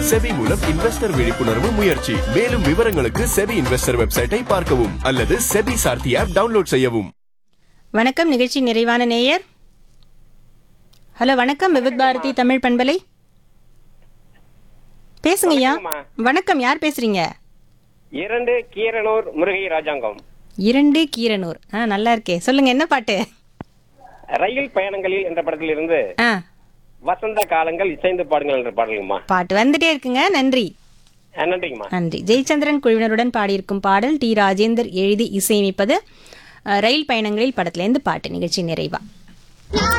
SEBI மூலம் investor விழிப்புணர்வு முயற்சி மேலும் விவரங்களுக்கு செபி இன்வெஸ்டர் வெப்சைட்டை பார்க்கவும் அல்லது செபி சார்த்தி ஆப் டவுன்லோட் செய்யவும் வணக்கம் நிகழ்ச்சி நிறைவான நேயர் ஹலோ வணக்கம் விவித் பாரதி தமிழ் பண்பலை பேசுங்கய்யா வணக்கம் யார் பேசுறீங்க இரண்டு கீரனூர் முருகை ராஜாங்கம் இரண்டு கீரனூர் ஆ நல்லா இருக்கே சொல்லுங்க என்ன பாட்டு ரயில் பயணங்களில் என்ற படத்திலிருந்து ஆ வசந்த காலங்கள் இசைந்து பாடுங்கள் என்ற பாடலுங்கம்மா பாட்டு வந்துட்டே இருக்குங்க நன்றி அஹ் நன்றிங்கம்மா நன்றி ஜெயச்சந்திரன் குழுவினருடன் பாடியிருக்கும் பாடல் டி ராஜேந்தர் எழுதி இசையமைப்பது அஹ், ரயில் பயணங்களில் படத்திலேருந்து பாட்டு நிகழ்ச்சி நிறைவா